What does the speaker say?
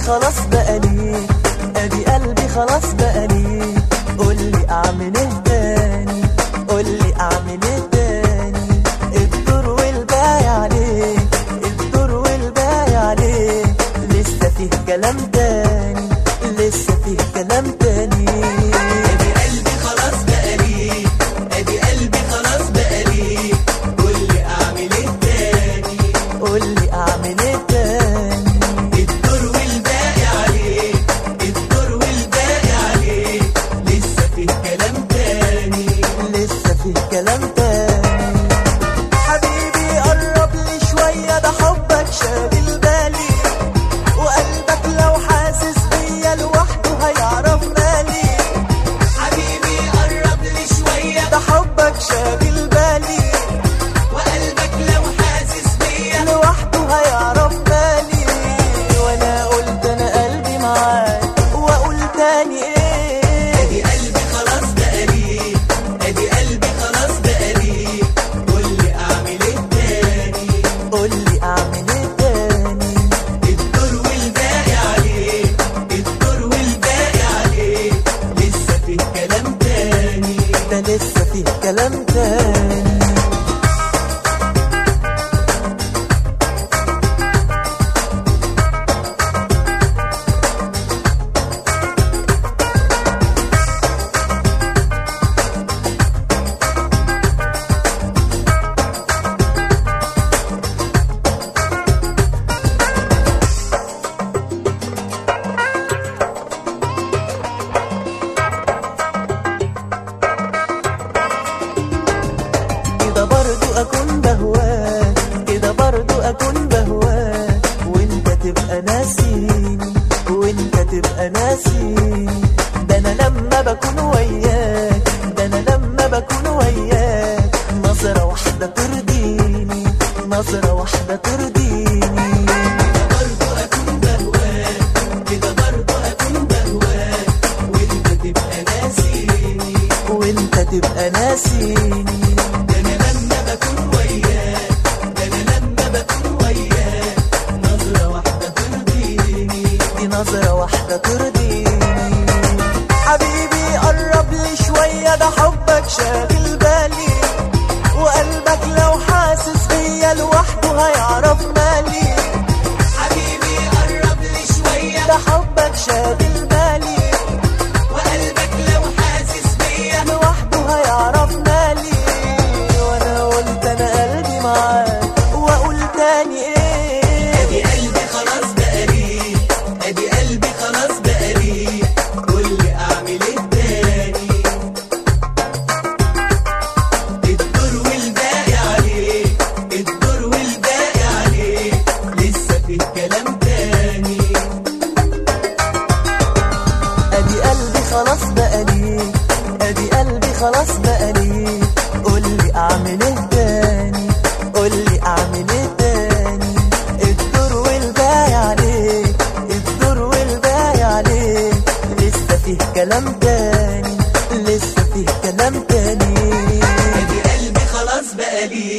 خلاص بقى ليه ادي قلبي خلاص بقى ليه قولي اعمل ايه تاني قولي اعمل ايه تاني الدور والباقي عليه الدور والباقي عليه لسه فيه كلام تاني لسه فيه كلام تاني ادي قلبي خلاص بقى ليه ادي قلبي خلاص بقى ليه قولي اعمل ايه تاني قولي اعمل ايه تاني الدور والباقي عليه الدور والباقي عليه لسه فيه كلام تاني لسه فيه كلام تاني حبيبي قرب لي شوية ده حبك شاغل بالي وقلبك لو حاسس بيا لوحده هيعرف مالي حبيبي قرب لي شوية ده حبك شاغل بالي وقلبك لو حاسس بيا لوحده هيعرف مالي وانا قلت انا قلبي معاك واقول تاني ايه ادي قلبي خلاص بقى ليه ادي قلبي خلاص بقى ليه قولي اعمل ايه تاني قولي اعمل ايه تاني الدور والباقي عليه الدور والباقي عليه لسه فيه كلام تاني ده لسه فيه كلام تاني كده برضو اكون بهواك كده برضو اكون بهواك وانت تبقى ناسيني وانت تبقى ناسيني ده انا لما بكون وياك ده انا لما بكون وياك نظرة واحدة ترضيني نظرة واحدة ترضيني كده برضو اكون بهواك كده برضو اكون بهواك وانت تبقى ناسيني وانت تبقى ناسيني ده انا لما بكون وياك ده انا لما بكون وياك نظرة واحدة ترضيني دي نظرة واحدة ترضيني حبيبي قرب لي شوية ده حبك شاغل بالي وقلبك لو حاسس بيا لوحده هيعرف مالي حبيبي قرب لي شوية ده حبك شاغل بالي وقلبك لو حاسس بيا لوحده هيعرف مالي وانا قلت انا قلبي معاك واقول تاني ايه ادي قلبي خلاص بقى ليه ادي قلبي خلاص بقى ليه قولي اعمل ايه تاني الدور والباقي عليه الدور والباقي عليه لسه فيه كلام تاني ادي قلبي خلاص بقى ليه ادي قلبي خلاص بقى ليه قولي اعمل ايه تاني قولي اعمل ايه تاني الدور والباقي عليه الدور والباقي عليه لسه فيه كلام تاني لسه فيه كلام تاني ادي قلبي خلاص بقى ليه